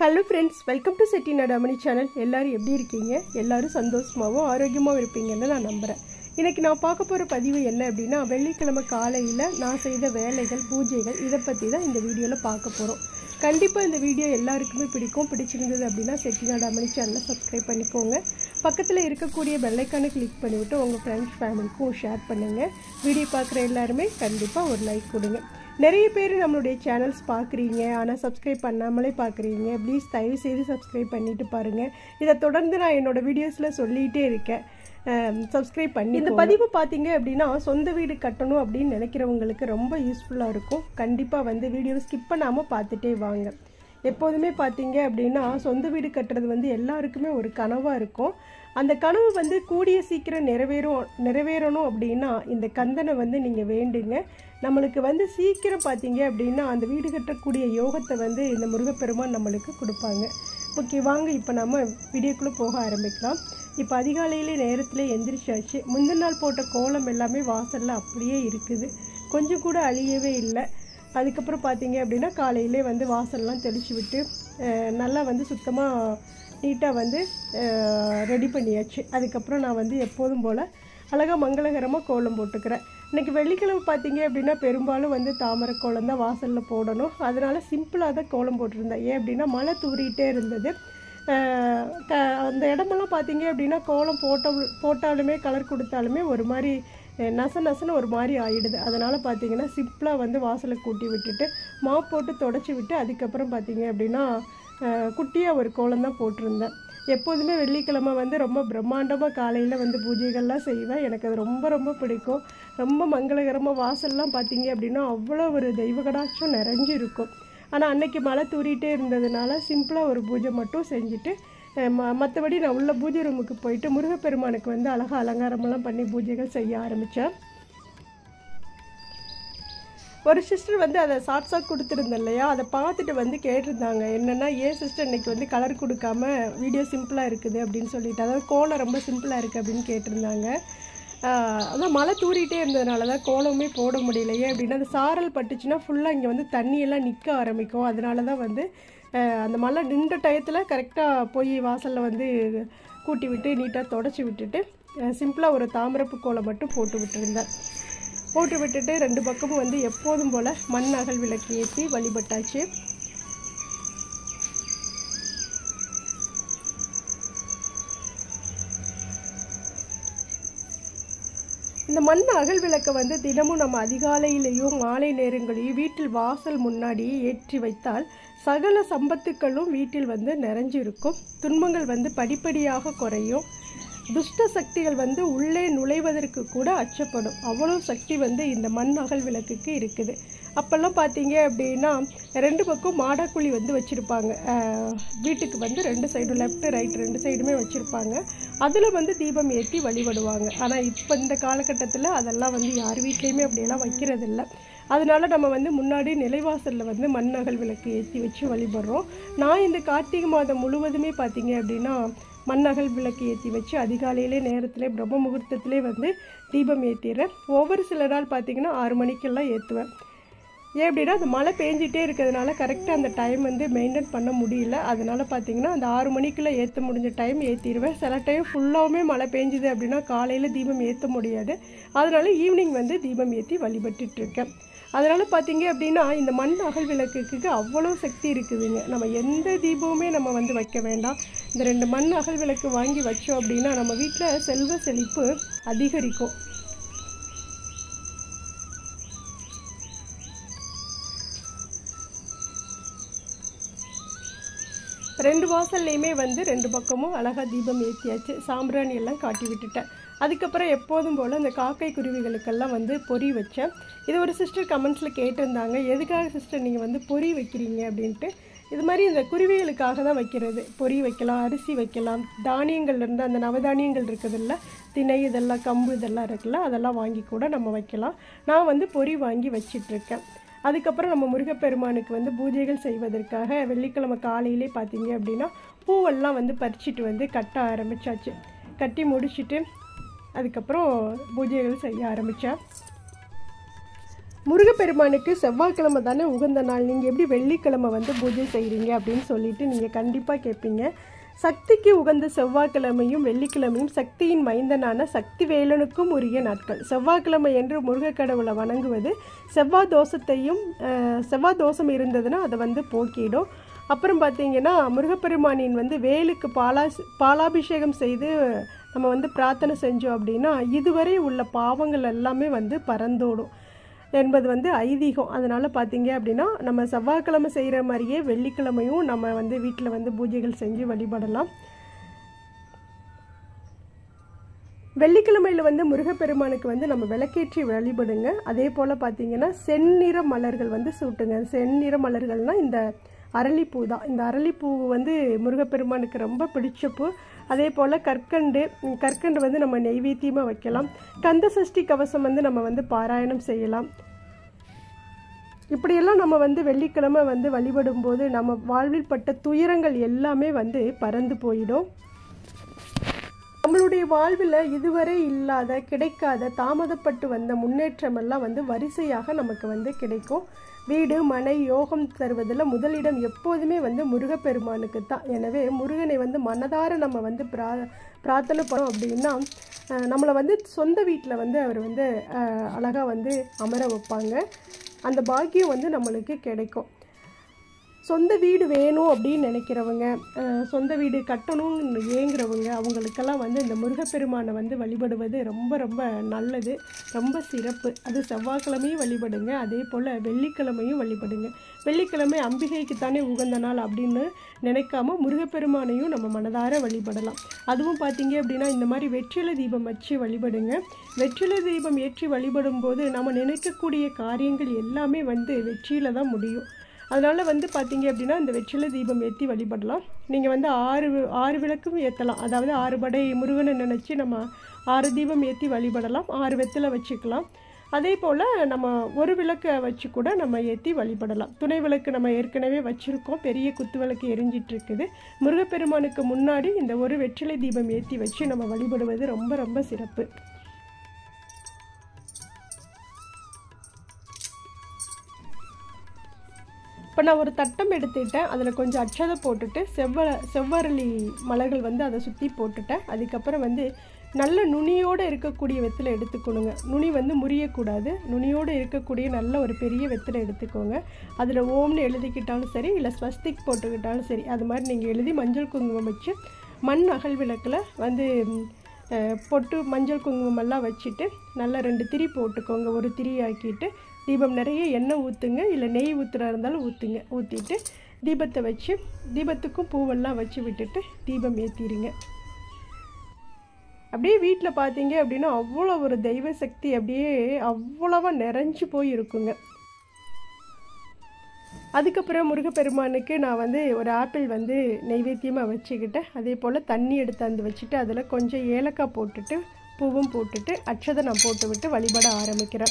hello friends welcome to Chetti Nadamani channel எல்லாரும் எப்படி இருக்கீங்க எல்லாரும் சந்தோஷமாகவும் ஆரோக்கியமாகவும் இருப்பீங்கன்னு நான் நம்புகிறேன் இன்னைக்கு நான் பார்க்க போகிற பதிவு என்ன அப்படின்னா வெள்ளிக்கிழமை காலையில் நான் செய்த வேலைகள் பூஜைகள் இதை பற்றி தான் இந்த வீடியோவில் பார்க்க போகிறோம் கண்டிப்பாக இந்த வீடியோ எல்லாருக்குமே பிடிக்கும் பிடிச்சிருந்தது அப்படின்னா செட்டி நடாமணி சேனலை சப்ஸ்கிரைப் பண்ணிக்கோங்க பக்கத்தில் இருக்கக்கூடிய பெல்லைக்கானை கிளிக் பண்ணிவிட்டு உங்கள் ஃப்ரெண்ட்ஸ் ஃபேமிலிக்கும் ஷேர் பண்ணுங்கள் வீடியோ பார்க்குற எல்லாருமே கண்டிப்பாக ஒரு லைக் கொடுங்க நிறைய பேர் நம்மளுடைய சேனல்ஸ் பார்க்குறீங்க ஆனால் சப்ஸ்கிரைப் பண்ணாமலே பார்க்குறீங்க ப்ளீஸ் தயவு செய்து சப்ஸ்கிரைப் பண்ணிட்டு பாருங்கள் இதை தொடர்ந்து நான் என்னோட வீடியோஸில் சொல்லிகிட்டே இருக்கேன் சப்ஸ்கிரைப் பண்ணி இந்த பதிவு பார்த்தீங்க அப்படின்னா சொந்த வீடு கட்டணும் அப்படின்னு நினைக்கிறவங்களுக்கு ரொம்ப யூஸ்ஃபுல்லாக இருக்கும் கண்டிப்பாக வந்து வீடியோவை ஸ்கிப் பண்ணாமல் பார்த்துட்டே வாங்க எப்போதுமே பார்த்தீங்க அப்படின்னா சொந்த வீடு கட்டுறது வந்து எல்லாருக்குமே ஒரு கனவாக இருக்கும் அந்த கனவு வந்து கூடிய சீக்கிரம் நிறைவேறும் நிறைவேறணும் அப்படின்னா இந்த கந்தனை வந்து நீங்கள் வேண்டுங்க நம்மளுக்கு வந்து சீக்கிரம் பார்த்தீங்க அப்படின்னா அந்த வீடு கட்டக்கூடிய யோகத்தை வந்து இந்த முருகப்பெருமான் நம்மளுக்கு கொடுப்பாங்க ஓகே வாங்க இப்போ நம்ம வீடியோக்குள்ளே போக ஆரம்பிக்கலாம் இப்போ அதிகாலையிலே நேரத்தில் எந்திரிச்சாச்சு முந்தின நாள் போட்ட கோலம் எல்லாமே வாசலில் அப்படியே இருக்குது கொஞ்சம் கூட அழியவே இல்லை அதுக்கப்புறம் பார்த்தீங்க அப்படின்னா காலையிலே வந்து வாசல்லாம் தெளித்து விட்டு அஹ், நல்லா வந்து சுத்தமாக நீட்டாக வந்து ரெடி பண்ணியாச்சு அதுக்கப்புறம் நான் வந்து எப்போதும் போல் அழகாக மங்களகரமாக கோலம் போட்டுக்கிறேன் இன்றைக்கி வெள்ளிக்கிழமை பார்த்தீங்க அப்படின்னா பெரும்பாலும் வந்து தாமரை கோலம் தான் வாசலில் போடணும் அதனால் சிம்பிளாக தான் கோலம் போட்டிருந்தேன் ஏன் அப்படின்னா மழை தூறிட்டே இருந்தது அஹ், க அந்த இடமெல்லாம் பார்த்தீங்க அப்படின்னா கோலம் போட்ட போட்டாலுமே கலர் கொடுத்தாலுமே ஒரு மாதிரி அஹ், நச நசன்னு ஒரு மாதிரி ஆயிடுது அதனால் பார்த்தீங்கன்னா சிம்பிளாக வந்து வாசலை கூட்டி விட்டுட்டு மாப் போட்டு தொடச்சி விட்டு அதுக்கப்புறம் பார்த்தீங்க அப்படின்னா குட்டியாக ஒரு கோலம் தான் போட்டிருந்தேன் எப்போதுமே வெள்ளிக்கிழமை வந்து ரொம்ப பிரம்மாண்டமாக காலையில் வந்து பூஜைகள்லாம் செய்வேன் எனக்கு அது ரொம்ப ரொம்ப பிடிக்கும் ரொம்ப மங்களகரமாக வாசல்லாம் பார்த்தீங்க அப்படின்னா அவ்வளோ ஒரு தெய்வ கடாட்சம் நிறைஞ்சு இருக்கும் ஆனால் அன்னைக்கு மழை தூறிட்டே இருந்ததுனால சிம்பிளாக ஒரு பூஜை மட்டும் செஞ்சுட்டு அஹ், ம மற்றபடி நான் உள்ள பூஜை ரூமுக்கு போயிட்டு முருகப்பெருமானுக்கு வந்து அழகாக அலங்காரமெல்லாம் பண்ணி பூஜைகள் செய்ய ஆரம்பித்தேன் ஒரு சிஸ்டர் வந்து அதை ஷார்ட்ஸாக கொடுத்துருந்தேன் இல்லையா அதை பார்த்துட்டு வந்து கேட்டிருந்தாங்க என்னென்னா ஏன் சிஸ்டர் இன்னைக்கு வந்து கலர் கொடுக்காம வீடியோ சிம்பிளாக இருக்குது அப்படின்னு சொல்லிட்டு அதாவது கோலம் ரொம்ப சிம்பிளாக இருக்குது அப்படின்னு கேட்டிருந்தாங்க ஆஹ் அதான் மழை தூறிட்டே இருந்ததுனால தான் கோலமே போட முடியல ஏன் அப்படின்னா அந்த சாரல் பட்டுச்சுன்னா ஃபுல்லாக இங்கே வந்து தண்ணியெல்லாம் நிற்க ஆரம்பிக்கும் அதனால தான் வந்து ஆஹ் அந்த மழை நின்ற டயத்தில் கரெக்டாக போய் வாசலில் வந்து கூட்டி விட்டு நீட்டாக தொடச்சி விட்டுட்டு சிம்பிளாக ஒரு தாமரப்பு கோலம் மட்டும் போட்டு விட்டுருந்தேன் போட்டு விட்டுட்டு ரெண்டு பக்கமும் வந்து எப்போதும் போல் மண் அகல் விளக்கு ஏற்றி வழிபட்டாச்சு இந்த மண் அகல் விளக்கை வந்து தினமும் நம்ம அதிகாலையிலேயும் மாலை நேரங்களையும் வீட்டில் வாசல் முன்னாடி ஏற்றி வைத்தால் சகல சம்பத்துக்களும் வீட்டில் வந்து நிறைஞ்சிருக்கும் துன்பங்கள் வந்து படிப்படியாக குறையும் துஷ்ட சக்திகள் வந்து உள்ளே நுழைவதற்கு கூட அச்சப்படும் அவ்வளோ சக்தி வந்து இந்த மண் அகல் விளக்குக்கு இருக்குது அப்போல்லாம் பார்த்தீங்க அப்படின்னா ரெண்டு பக்கம் மாடாக்குழி வந்து வச்சுருப்பாங்க வீட்டுக்கு வந்து ரெண்டு சைடும் லெஃப்ட் ரைட் ரெண்டு சைடுமே வச்சுருப்பாங்க அதில் வந்து தீபம் ஏற்றி வழிபடுவாங்க ஆனால் இப்போ இந்த காலகட்டத்தில் அதெல்லாம் வந்து யார் வீட்லேயுமே அப்படியெல்லாம் வைக்கிறதில்ல அதனால நம்ம வந்து முன்னாடி நிலைவாசலில் வந்து மண்ணகல் விளக்கு ஏற்றி வச்சு வழிபடுறோம் நான் இந்த கார்த்திகை மாதம் முழுவதுமே பார்த்தீங்க அப்படின்னா மண்ணகல் விளக்கு ஏற்றி வச்சு அதிகாலையிலே நேரத்தில் பிரம்ம முகூர்த்தத்திலே வந்து தீபம் ஏற்றிடுறேன் ஒவ்வொரு சில நாள் பார்த்தீங்கன்னா ஆறு மணிக்கெல்லாம் ஏற்றுவேன் ஏன் அப்படின்னா அந்த மழை பெஞ்சிட்டே இருக்கிறதுனால கரெக்டாக அந்த டைம் வந்து மெயின்டைன் பண்ண முடியல அதனால பார்த்தீங்கன்னா அந்த ஆறு மணிக்குள்ளே ஏற்ற முடிஞ்ச டைம் ஏற்றிடுவேன் சில டைம் ஃபுல்லாகவுமே மழை பெஞ்சுது அப்படின்னா காலையில் தீபம் ஏற்ற முடியாது அதனால ஈவினிங் வந்து தீபம் ஏற்றி வழிபட்டுட்டு இருக்கேன் அதனால் பார்த்தீங்க அப்படின்னா இந்த மண் அகல் விளக்குக்கு அவ்வளோ சக்தி இருக்குதுங்க நம்ம எந்த தீபமுமே நம்ம வந்து வைக்க வேண்டாம் இந்த ரெண்டு மண் அகல் விளக்கு வாங்கி வச்சோம் அப்படின்னா நம்ம வீட்டில் செல்வ செழிப்பு அதிகரிக்கும் ரெண்டு வாசல்லையுமே வந்து ரெண்டு பக்கமும் அழகாக தீபம் ஏற்றியாச்சு சாம்பிராணி எல்லாம் காட்டி விட்டுட்டேன் அதுக்கப்புறம் எப்போதும் போல் இந்த காக்கை குருவிகளுக்கெல்லாம் வந்து பொறி வச்சேன் இது ஒரு சிஸ்டர் கமெண்ட்ஸில் கேட்டிருந்தாங்க எதுக்காக சிஸ்டர் நீங்கள் வந்து பொறி வைக்கிறீங்க அப்படின்ட்டு இது மாதிரி இந்த குருவிகளுக்காக தான் வைக்கிறது பொறி வைக்கலாம் அரிசி வைக்கலாம் தானியங்கள்ல இருந்து அந்த நவதானியங்கள் இருக்குதுல்ல திணை இதெல்லாம் கம்பு இதெல்லாம் இருக்குல்ல அதெல்லாம் வாங்கி கூட நம்ம வைக்கலாம் நான் வந்து பொறி வாங்கி வச்சிட்ருக்கேன் அதுக்கப்புறம் நம்ம முருகப்பெருமானுக்கு வந்து பூஜைகள் செய்வதற்காக வெள்ளிக்கிழமை காலையிலே பார்த்தீங்க அப்படின்னா பூவெல்லாம் வந்து பறிச்சிட்டு வந்து கட்ட ஆரம்பிச்சாச்சு கட்டி முடிச்சிட்டு அதுக்கப்புறம் பூஜைகள் செய்ய ஆரம்பித்தேன் முருகப்பெருமானுக்கு செவ்வாய்க்கிழமை தானே உகந்த நாள் நீங்கள் எப்படி வெள்ளிக்கிழமை வந்து பூஜை செய்கிறீங்க அப்படின்னு சொல்லிட்டு நீங்கள் கண்டிப்பாக கேட்பீங்க சக்திக்கு உகந்த செவ்வாய்க்கிழமையும் வெள்ளிக்கிழமையும் சக்தியின் மைந்தனான சக்தி வேலனுக்கும் உரிய நாட்கள் செவ்வாய்க்கிழமை என்று முருகக்கடவுளை வணங்குவது செவ்வாய் தோஷத்தையும் அஹ், செவ்வாய் தோஷம் இருந்ததுன்னா அதை வந்து போக்கிடும் அப்புறம் பார்த்தீங்கன்னா முருகப்பெருமானின் வந்து வேலுக்கு பாலா பாலாபிஷேகம் செய்து நம்ம வந்து பிரார்த்தனை செஞ்சோம் அப்படின்னா இதுவரை உள்ள பாவங்கள் எல்லாமே வந்து பறந்தோடும் என்பது வந்து ஐதீகம் அதனால் பார்த்தீங்க அப்படின்னா நம்ம செவ்வாய்க்கிழமை செய்கிற மாதிரியே வெள்ளிக்கிழமையும் நம்ம வந்து வீட்டில் வந்து பூஜைகள் செஞ்சு வழிபடலாம் வெள்ளிக்கிழமையில் வந்து முருகப்பெருமானுக்கு வந்து நம்ம விளக்கேற்றி வழிபடுங்க அதே போல் பார்த்தீங்கன்னா செந்நிற மலர்கள் வந்து சூட்டுங்க செந்நிற மலர்கள்னால் இந்த அரளிப்பூ தான் இந்த அரளிப்பூ வந்து முருகப்பெருமானுக்கு ரொம்ப பிடிச்ச பூ அதே போல் கற்கண்டு ம், கற்கண்டு வந்து நம்ம நெய்வேத்தியமாக வைக்கலாம் கந்த சஷ்டி கவசம் வந்து நம்ம வந்து பாராயணம் செய்யலாம் இப்படியெல்லாம் நம்ம வந்து வெள்ளிக்கிழமை வந்து வழிபடும் போது நம்ம வாழ்வில் பட்ட துயரங்கள் எல்லாமே வந்து பறந்து போயிடும் நம்மளுடைய வாழ்வில் இதுவரை இல்லாத கிடைக்காத தாமதப்பட்டு வந்த முன்னேற்றம் எல்லாம் வந்து வரிசையாக நமக்கு வந்து கிடைக்கும் வீடு மனை யோகம் தருவதில் முதலிடம் எப்போதுமே வந்து முருகப்பெருமானுக்கு தான் எனவே முருகனை வந்து மனதார நம்ம வந்து பிரா பிரார்த்தனை பண்ணோம் அப்படின்னா அஹ், நம்மளை வந்து சொந்த வீட்டில் வந்து அவர் வந்து அழகாக வந்து அமர வைப்பாங்க அந்த பாக்கியம் வந்து நம்மளுக்கு கிடைக்கும் சொந்த வீடு வேணும் அப்படின்னு நினைக்கிறவங்க அஹ், சொந்த வீடு கட்டணும்னு ஏங்குறவங்க அவங்களுக்கெல்லாம் வந்து இந்த முருகப்பெருமானை வந்து வழிபடுவது ரொம்ப ரொம்ப நல்லது ரொம்ப சிறப்பு அது செவ்வாய்க்கிழமையும் வழிபடுங்க அதே போல் வெள்ளிக்கிழமையும் வழிபடுங்க வெள்ளிக்கிழமை அம்பிகைக்கு தானே உகந்த நாள் அப்படின்னு நினைக்காம முருகப்பெருமானையும் நம்ம மனதார வழிபடலாம் அதுவும் பார்த்தீங்க அப்படின்னா இந்த மாதிரி வெற்றிலை தீபம் வச்சு வழிபடுங்க வெற்றிலை தீபம் ஏற்றி வழிபடும் போது நம்ம நினைக்கக்கூடிய காரியங்கள் எல்லாமே வந்து வெற்றியில தான் முடியும் அதனால் வந்து பார்த்தீங்க அப்படின்னா இந்த வெற்றிலை தீபம் ஏற்றி வழிபடலாம் நீங்கள் வந்து ஆறு வி- ஆறு விளக்கும் ஏற்றலாம் அதாவது ஆறு படை முருகனை நினச்சி நம்ம ஆறு தீபம் ஏற்றி வழிபடலாம் ஆறு வெற்றிலை வச்சுக்கலாம் அதே போல் நம்ம ஒரு விளக்கை வச்சு கூட நம்ம ஏற்றி வழிபடலாம் துணை விளக்கு நம்ம ஏற்கனவே வச்சுருக்கோம் பெரிய குத்து விளக்கு எரிஞ்சிட்டு இருக்குது முருகப்பெருமானுக்கு முன்னாடி இந்த ஒரு வெற்றிலை தீபம் ஏற்றி வச்சு நம்ம வழிபடுவது ரொம்ப ரொம்ப சிறப்பு இப்போ நான் ஒரு தட்டம் எடுத்துக்கிட்டேன் அதில் கொஞ்சம் அட்சதை போட்டுட்டு செவ்வ செவ்வரளி மலர்கள் வந்து அதை சுற்றி போட்டுட்டேன் அதுக்கப்புறம் வந்து நல்ல நுனியோடு இருக்கக்கூடிய வெத்திலை எடுத்துக்கணுங்க நுனி வந்து முறியக்கூடாது நுனியோடு இருக்கக்கூடிய நல்ல ஒரு பெரிய வெத்திலை எடுத்துக்கோங்க அதில் ஓம்னு எழுதிக்கிட்டாலும் சரி இல்லை ஸ்வஸ்திக் போட்டுக்கிட்டாலும் சரி அது மாதிரி நீங்கள் எழுதி மஞ்சள் குங்குமம் வச்சு மண் அகல் விளக்கில் வந்து ம், அஹ், பொட்டு மஞ்சள் குங்குமம் எல்லாம் வச்சுட்டு நல்லா ரெண்டு திரி போட்டுக்கோங்க ஒரு திரி ஆக்கிட்டு தீபம் நிறைய எண்ணெய் ஊற்றுங்க இல்லை நெய் ஊற்றுறா இருந்தாலும் ஊற்றுங்க ஊற்றிட்டு தீபத்தை வச்சு தீபத்துக்கும் பூவெல்லாம் வச்சு விட்டுட்டு தீபம் ஏற்றிடுங்க அப்படியே வீட்டில் பார்த்தீங்க அப்படின்னா அவ்வளோ ஒரு தெய்வ சக்தி அப்படியே அவ்வளவா நிறைஞ்சு போய் இருக்குங்க அதுக்கப்புறம் முருகப்பெருமானுக்கு நான் வந்து ஒரு ஆப்பிள் வந்து நெய்வேத்தியமாக வச்சுக்கிட்டேன் அதே போல் தண்ணி எடுத்தாந்து வச்சுட்டு அதில் கொஞ்சம் ஏலக்காய் போட்டுட்டு பூவும் போட்டுட்டு அட்சதை நான் போட்டு விட்டு வழிபட ஆரம்பிக்கிறேன்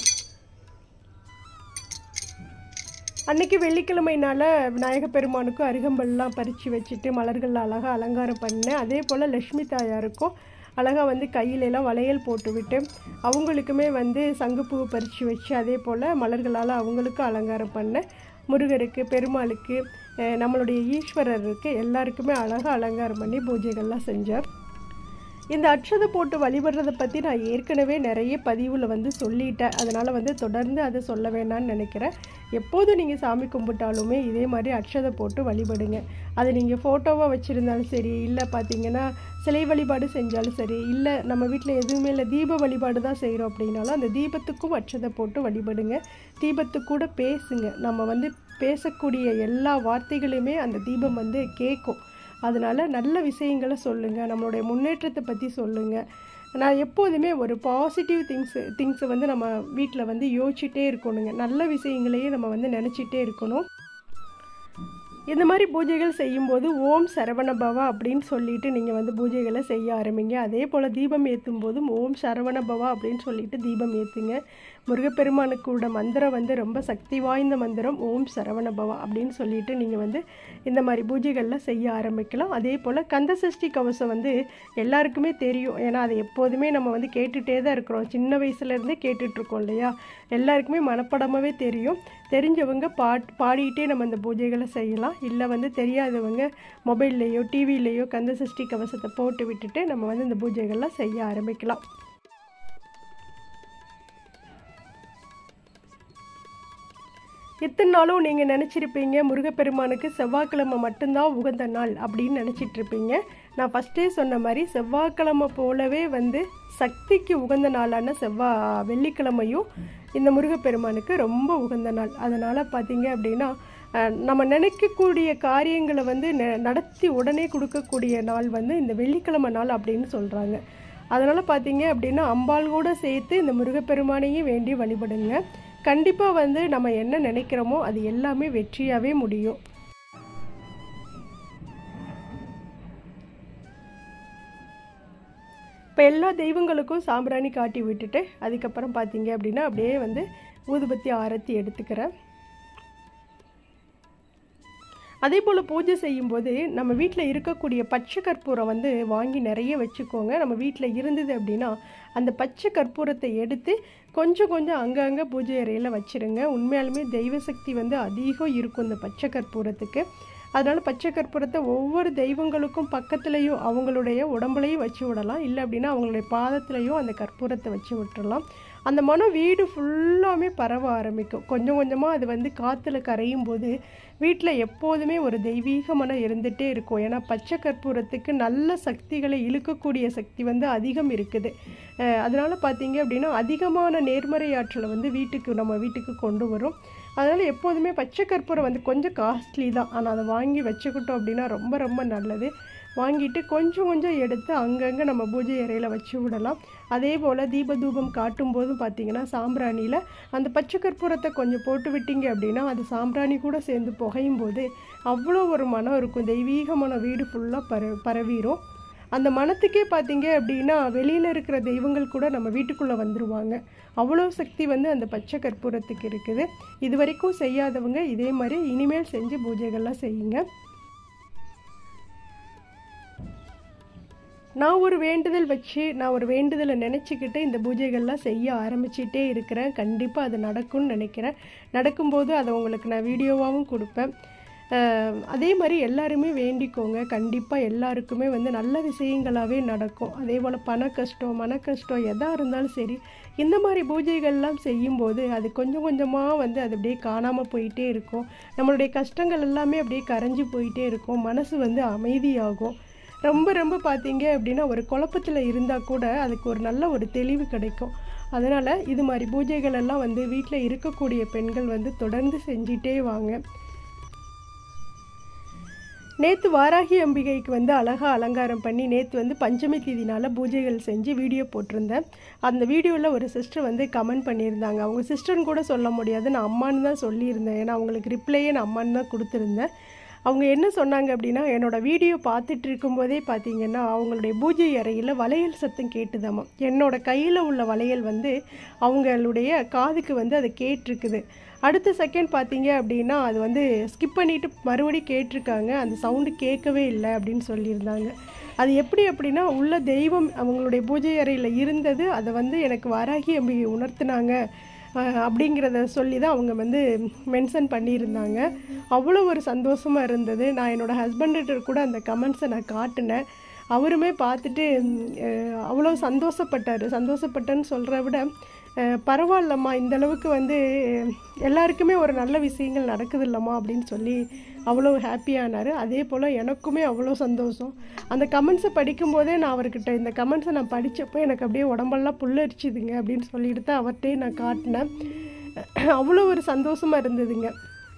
அன்னைக்கு வெள்ளிக்கிழமைனால விநாயகப் பெருமானுக்கும் அருகம்பல்லாம் பறித்து வச்சுட்டு மலர்கள் அழகாக அலங்காரம் பண்ணேன் அதே போல் லக்ஷ்மி தாயாருக்கும் அழகாக வந்து கையில எல்லாம் வளையல் போட்டு விட்டு அவங்களுக்குமே வந்து சங்குப்பூ பறித்து வச்சு அதே போல் மலர்களால் அவங்களுக்கும் அலங்காரம் பண்ணேன் முருகருக்கு பெருமாளுக்கு அஹ் நம்மளுடைய ஈஸ்வரருக்கு எல்லாருக்குமே அழகாக அலங்காரம் பண்ணி பூஜைகள்லாம் செஞ்சார் இந்த அட்சதை போட்டு வழிபடுறதை பற்றி நான் ஏற்கனவே நிறைய பதிவில் வந்து சொல்லிட்டேன் அதனால் வந்து தொடர்ந்து அதை சொல்ல வேணாம்னு நினைக்கிறேன் எப்போது நீங்கள் சாமி கும்பிட்டாலுமே இதே மாதிரி அட்சதை போட்டு வழிபடுங்க அது நீங்கள் ஃபோட்டோவாக வச்சுருந்தாலும் சரி இல்லை பார்த்தீங்கன்னா சிலை வழிபாடு செஞ்சாலும் சரி இல்லை நம்ம வீட்டில் எதுவுமே இல்லை தீப வழிபாடு தான் செய்கிறோம் அப்படின்னாலும் அந்த தீபத்துக்கும் அட்சதை போட்டு வழிபடுங்க தீபத்துக்கு கூட பேசுங்க நம்ம வந்து பேசக்கூடிய எல்லா வார்த்தைகளுமே அந்த தீபம் வந்து கேட்கும் அதனால நல்ல விஷயங்களை சொல்லுங்கள் நம்மளுடைய முன்னேற்றத்தை பற்றி சொல்லுங்கள் நான் எப்போதுமே ஒரு பாசிட்டிவ் திங்ஸ் திங்ஸை வந்து நம்ம வீட்டில் வந்து யோசிச்சுட்டே இருக்கணுங்க நல்ல விஷயங்களையே நம்ம வந்து நினச்சிட்டே இருக்கணும் இந்த மாதிரி பூஜைகள் செய்யும்போது ஓம் சரவண பவா அப்படின்னு சொல்லிட்டு நீங்கள் வந்து பூஜைகளை செய்ய ஆரம்பிங்க அதே போல் தீபம் ஏற்றும் போதும் ஓம் சரவண பவா அப்படின்னு சொல்லிட்டு தீபம் ஏற்றுங்க முருகப்பெருமானுக்கூட மந்திரம் வந்து ரொம்ப சக்தி வாய்ந்த மந்திரம் ஓம் சரவண பவா அப்படின்னு சொல்லிட்டு நீங்கள் வந்து இந்த மாதிரி பூஜைகள்லாம் செய்ய ஆரம்பிக்கலாம் அதே போல் கந்த சஷ்டி கவசம் வந்து எல்லாருக்குமே தெரியும் ஏன்னா அதை எப்போதுமே நம்ம வந்து கேட்டுகிட்டே தான் இருக்கிறோம் சின்ன வயசுலேருந்தே கேட்டுட்ருக்கோம் இல்லையா எல்லாருக்குமே மனப்படமாகவே தெரியும் தெரிஞ்சவங்க பாட் பாடிக்கிட்டே நம்ம இந்த பூஜைகளை செய்யலாம் இல்லை வந்து தெரியாதவங்க மொபைல்லையோ டிவிலேயோ கந்த சஷ்டி கவசத்தை போட்டு விட்டுட்டு நம்ம வந்து இந்த பூஜைகள்லாம் செய்ய ஆரம்பிக்கலாம் இத்தனை நாளும் நீங்கள் நினச்சிருப்பீங்க முருகப்பெருமானுக்கு செவ்வாய்க்கிழமை மட்டும்தான் உகந்த நாள் அப்படின்னு நினச்சிட்டு இருப்பீங்க நான் ஃபஸ்ட்டே சொன்ன மாதிரி செவ்வாய்க்கிழமை போலவே வந்து சக்திக்கு உகந்த நாளான செவ்வாய் வெள்ளிக்கிழமையும் இந்த முருகப்பெருமானுக்கு ரொம்ப உகந்த நாள் அதனால் பார்த்தீங்க அப்படின்னா அஹ், நம்ம நினைக்கக்கூடிய காரியங்களை வந்து ந- நடத்தி உடனே கொடுக்கக்கூடிய நாள் வந்து இந்த வெள்ளிக்கிழமை நாள் அப்படின்னு சொல்கிறாங்க அதனால் பார்த்தீங்க அப்படின்னா அம்பாள் கூட சேர்த்து இந்த முருகப்பெருமானையும் வேண்டி வழிபடுங்க கண்டிப்பாக வந்து நம்ம என்ன நினைக்கிறோமோ அது எல்லாமே வெற்றியாகவே முடியும் இப்போ எல்லா தெய்வங்களுக்கும் சாம்பிராணி காட்டி விட்டுட்டு அதுக்கப்புறம் பார்த்தீங்க அப்படின்னா அப்படியே வந்து ஊதுபத்தி ஆரத்தி எடுத்துக்கிறேன் அதே போல் பூஜை செய்யும்போது நம்ம வீட்டில் இருக்கக்கூடிய பச்சை கற்பூரம் வந்து வாங்கி நிறைய வச்சுக்கோங்க நம்ம வீட்டில் இருந்தது அப்படின்னா அந்த பச்சை கற்பூரத்தை எடுத்து கொஞ்சம் கொஞ்சம் அங்கங்கே பூஜை அறையில் வச்சிருங்க உண்மையாலுமே தெய்வ சக்தி வந்து அதிகம் இருக்கும் இந்த பச்சை கற்பூரத்துக்கு அதனால் பச்சை கற்பூரத்தை ஒவ்வொரு தெய்வங்களுக்கும் பக்கத்துலேயும் அவங்களுடைய உடம்புலையும் வச்சு விடலாம் இல்லை அப்படின்னா அவங்களுடைய பாதத்துலேயும் அந்த கற்பூரத்தை வச்சு விட்டுறலாம் அந்த மனம் வீடு ஃபுல்லாமே பரவ ஆரம்பிக்கும் கொஞ்சம் கொஞ்சமாக அது வந்து காற்றுல கரையும் போது வீட்டில் எப்போதுமே ஒரு தெய்வீக மனம் இருந்துகிட்டே இருக்கும் ஏன்னா பச்சை கற்பூரத்துக்கு நல்ல சக்திகளை இழுக்கக்கூடிய சக்தி வந்து அதிகம் இருக்குது அஹ் அதனால பார்த்தீங்க அப்படின்னா அதிகமான நேர்மறை ஆற்றலை வந்து வீட்டுக்கு நம்ம வீட்டுக்கு கொண்டு வரும் அதனால் எப்போதுமே பச்சை கற்பூரம் வந்து கொஞ்சம் காஸ்ட்லி தான் ஆனால் அதை வாங்கி வச்சுக்கிட்டோம் அப்படின்னா ரொம்ப ரொம்ப நல்லது வாங்கிட்டு கொஞ்சம் கொஞ்சம் எடுத்து அங்கங்கே நம்ம பூஜை அறையில் வச்சு விடலாம் அதே போல் தீப தூபம் காட்டும் போதும் பார்த்தீங்கன்னா சாம்பிராணியில் அந்த பச்சை கற்பூரத்தை கொஞ்சம் போட்டு விட்டீங்க அப்படின்னா அது சாம்பிராணி கூட சேர்ந்து புகையும் போது அவ்வளோ ஒரு மனம் இருக்கும் தெய்வீக மனம் வீடு ஃபுல்லாக பர பரவிடும் அந்த மனத்துக்கே பார்த்தீங்க அப்படின்னா வெளியில் இருக்கிற தெய்வங்கள் கூட நம்ம வீட்டுக்குள்ளே வந்துருவாங்க அவ்வளோ சக்தி வந்து அந்த பச்சை கற்பூரத்துக்கு இருக்குது இது வரைக்கும் செய்யாதவங்க இதே மாதிரி இனிமேல் செஞ்சு பூஜைகள்லாம் செய்யுங்க நான் ஒரு வேண்டுதல் வச்சு நான் ஒரு வேண்டுதலை நினச்சிக்கிட்டு இந்த பூஜைகள்லாம் செய்ய ஆரம்பிச்சிட்டே இருக்கிறேன் கண்டிப்பாக அது நடக்கும்னு நினைக்கிறேன் நடக்கும்போது அதை உங்களுக்கு நான் வீடியோவாகவும் கொடுப்பேன் அஹ், அதே மாதிரி எல்லாருமே வேண்டிக்கோங்க கண்டிப்பாக எல்லாருக்குமே வந்து நல்ல விஷயங்களாகவே நடக்கும் அதே போல் பண கஷ்டம் மன கஷ்டம் எதாக இருந்தாலும் சரி இந்த மாதிரி பூஜைகள்லாம் செய்யும்போது அது கொஞ்சம் கொஞ்சமாக வந்து அது அப்படியே காணாமல் போயிட்டே இருக்கும் நம்மளுடைய கஷ்டங்கள் எல்லாமே அப்படியே கரைஞ்சி போயிட்டே இருக்கும் மனசு வந்து அமைதியாகும் ரொம்ப ரொம்ப பார்த்தீங்க அப்படின்னா ஒரு குழப்பத்தில் இருந்தால் கூட அதுக்கு ஒரு நல்ல ஒரு தெளிவு கிடைக்கும் அதனால் இது மாதிரி பூஜைகள் எல்லாம் வந்து வீட்டில் இருக்கக்கூடிய பெண்கள் வந்து தொடர்ந்து செஞ்சிட்டே வாங்க நேற்று வாராகி அம்பிகைக்கு வந்து அழகாக அலங்காரம் பண்ணி நேற்று வந்து பஞ்சமி தேதினால பூஜைகள் செஞ்சு வீடியோ போட்டிருந்தேன் அந்த வீடியோவில் ஒரு சிஸ்டர் வந்து கமெண்ட் பண்ணியிருந்தாங்க அவங்க சிஸ்டர்னு கூட சொல்ல முடியாது நான் அம்மான்னு தான் சொல்லியிருந்தேன் ஏன்னா அவங்களுக்கு ரிப்ளையே நான் அம்மான்னு தான் கொடுத்துருந்தேன் அவங்க என்ன சொன்னாங்க அப்படின்னா என்னோட வீடியோ பார்த்துட்டு இருக்கும்போதே பார்த்தீங்கன்னா அவங்களுடைய பூஜை அறையில் வளையல் சத்தம் கேட்டுதாமா என்னோட கையில் உள்ள வளையல் வந்து அவங்களுடைய காதுக்கு வந்து அது கேட்டிருக்குது அடுத்த செகண்ட் பார்த்தீங்க அப்படின்னா அது வந்து ஸ்கிப் பண்ணிவிட்டு மறுபடியும் கேட்டிருக்காங்க அந்த சவுண்டு கேட்கவே இல்லை அப்படின்னு சொல்லியிருந்தாங்க அது எப்படி அப்படின்னா உள்ள தெய்வம் அவங்களுடைய பூஜை அறையில் இருந்தது அதை வந்து எனக்கு வாராகி அம்பிகை உணர்த்தினாங்க அஹ், அப்படிங்கிறத சொல்லி தான் அவங்க வந்து மென்ஷன் பண்ணியிருந்தாங்க அவ்வளோ ஒரு சந்தோஷமாக இருந்தது நான் என்னோடய ஹஸ்பண்ட்கிட்ட கூட அந்த கமெண்ட்ஸை நான் காட்டினேன் அவருமே பார்த்துட்டு ம், அஹ், அவ்வளோ சந்தோஷப்பட்டார் சந்தோஷப்பட்டேன்னு சொல்கிறத விட அஹ், பரவாயில்லம்மா இந்த அளவுக்கு வந்து எல்லாருக்குமே ஒரு நல்ல விஷயங்கள் நடக்குது இல்லம்மா அப்படின்னு சொல்லி அவ்வளோ ஹாப்பியானார் அதே போல் எனக்குமே அவ்வளோ சந்தோஷம் அந்த கமெண்ட்ஸை படிக்கும்போதே நான் அவர்கிட்ட இந்த கமெண்ட்ஸை நான் படித்தப்போ எனக்கு அப்படியே உடம்பெல்லாம் புல்லரிச்சுதுங்க அப்படின்னு சொல்லிட்டு தான் அவர்கிட்டயே நான் காட்டினேன் அவ்வளோ ஒரு சந்தோஷமாக இருந்ததுங்க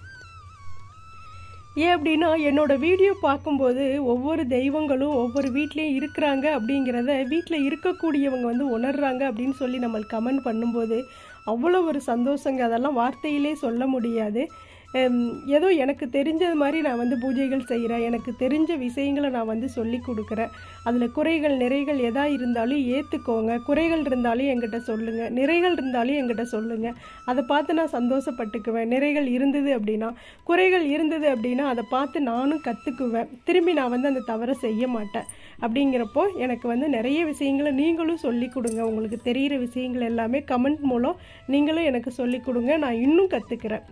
ஏன் அப்படின்னா என்னோட வீடியோ பார்க்கும்போது ஒவ்வொரு தெய்வங்களும் ஒவ்வொரு வீட்லேயும் இருக்கிறாங்க அப்படிங்கிறத வீட்டில் இருக்கக்கூடியவங்க வந்து உணர்றாங்க அப்படின்னு சொல்லி நம்மளுக்கு கமெண்ட் பண்ணும்போது அவ்வளோ ஒரு சந்தோஷங்க அதெல்லாம் வார்த்தையிலே சொல்ல முடியாது ஹம், ஏதோ எனக்கு தெரிஞ்சது மாதிரி நான் வந்து பூஜைகள் செய்கிறேன் எனக்கு தெரிஞ்ச விஷயங்களை நான் வந்து சொல்லி கொடுக்குறேன் அதில் குறைகள் நிறைகள் எதா இருந்தாலும் ஏற்றுக்கோங்க குறைகள் இருந்தாலும் என்கிட்ட சொல்லுங்கள் நிறைகள் இருந்தாலும் என்கிட்ட சொல்லுங்கள் அதை பார்த்து நான் சந்தோஷப்பட்டுக்குவேன் நிறைகள் இருந்தது அப்படின்னா குறைகள் இருந்தது அப்படின்னா அதை பார்த்து நானும் கற்றுக்குவேன் திரும்பி நான் வந்து அந்த தவறை செய்ய மாட்டேன் அப்படிங்கிறப்போ எனக்கு வந்து நிறைய விஷயங்களை நீங்களும் சொல்லி கொடுங்க உங்களுக்கு தெரிகிற விஷயங்கள் எல்லாமே கமெண்ட் மூலம் நீங்களும் எனக்கு சொல்லி கொடுங்க நான் இன்னும் கற்றுக்கிறேன்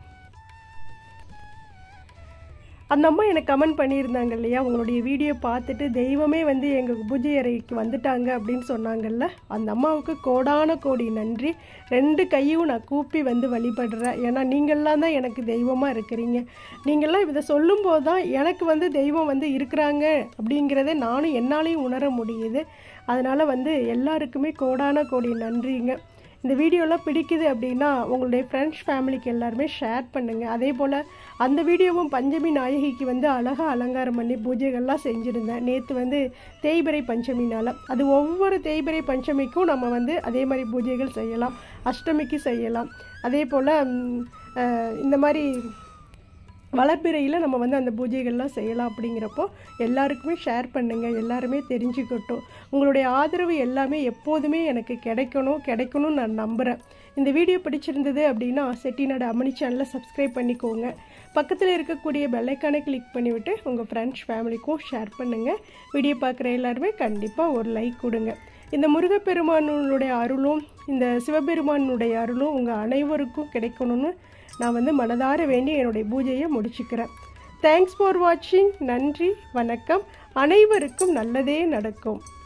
அந்த அம்மா எனக்கு கமெண்ட் பண்ணியிருந்தாங்க இல்லையா உங்களுடைய வீடியோ பார்த்துட்டு தெய்வமே வந்து எங்கள் பூஜை அறைக்கு வந்துட்டாங்க அப்படின்னு சொன்னாங்கல்ல அந்த அம்மாவுக்கு கோடான கோடி நன்றி ரெண்டு கையும் நான் கூப்பி வந்து வழிபடுறேன் ஏன்னா நீங்கள்லாம் தான் எனக்கு தெய்வமாக இருக்கிறீங்க நீங்கள்லாம் இதை சொல்லும்போது தான் எனக்கு வந்து தெய்வம் வந்து இருக்கிறாங்க அப்படிங்கிறத நானும் என்னாலையும் உணர முடியுது அதனால் வந்து எல்லாருக்குமே கோடான கோடி நன்றிங்க இந்த வீடியோலாம் பிடிக்குது அப்படின்னா உங்களுடைய ஃப்ரெண்ட்ஸ் ஃபேமிலிக்கு எல்லாருமே ஷேர் பண்ணுங்கள் அதே போல் அந்த வீடியோவும் பஞ்சமி நாயகிக்கு வந்து அழகாக அலங்காரம் பண்ணி பூஜைகள்லாம் செஞ்சுருந்தேன் நேற்று வந்து தேய்பிரை பஞ்சமினால் அது ஒவ்வொரு தேய்பிரை பஞ்சமிக்கும் நம்ம வந்து அதே மாதிரி பூஜைகள் செய்யலாம் அஷ்டமிக்கு செய்யலாம் அதே போல் ம், அஹ், இந்த மாதிரி வளர்பிறையில் நம்ம வந்து அந்த பூஜைகள்லாம் செய்யலாம் அப்படிங்கிறப்போ எல்லாருக்குமே ஷேர் பண்ணுங்கள் எல்லாருமே தெரிஞ்சுக்கட்டும் உங்களுடைய ஆதரவு எல்லாமே எப்போதுமே எனக்கு கிடைக்கணும் கிடைக்கணும்னு நான் நம்புகிறேன் இந்த வீடியோ பிடிச்சிருந்தது அப்படின்னா செட்டிநாடு அம்மணி சேனலை சப்ஸ்கிரைப் பண்ணிக்கோங்க பக்கத்தில் இருக்கக்கூடிய பெல்லைக்கானை கிளிக் பண்ணிவிட்டு உங்கள் ஃப்ரெண்ட்ஸ் ஃபேமிலிக்கும் ஷேர் பண்ணுங்கள் வீடியோ பார்க்குற எல்லாருமே கண்டிப்பாக ஒரு லைக் கொடுங்க இந்த முருகப்பெருமானுடைய அருளும் இந்த சிவபெருமானுடைய அருளும் உங்கள் அனைவருக்கும் கிடைக்கணும்னு நான் வந்து மனதார வேண்டி என்னுடைய பூஜையை முடிச்சுக்கிறேன் தேங்க்ஸ் ஃபார் வாட்சிங் நன்றி வணக்கம் அனைவருக்கும் நல்லதே நடக்கும்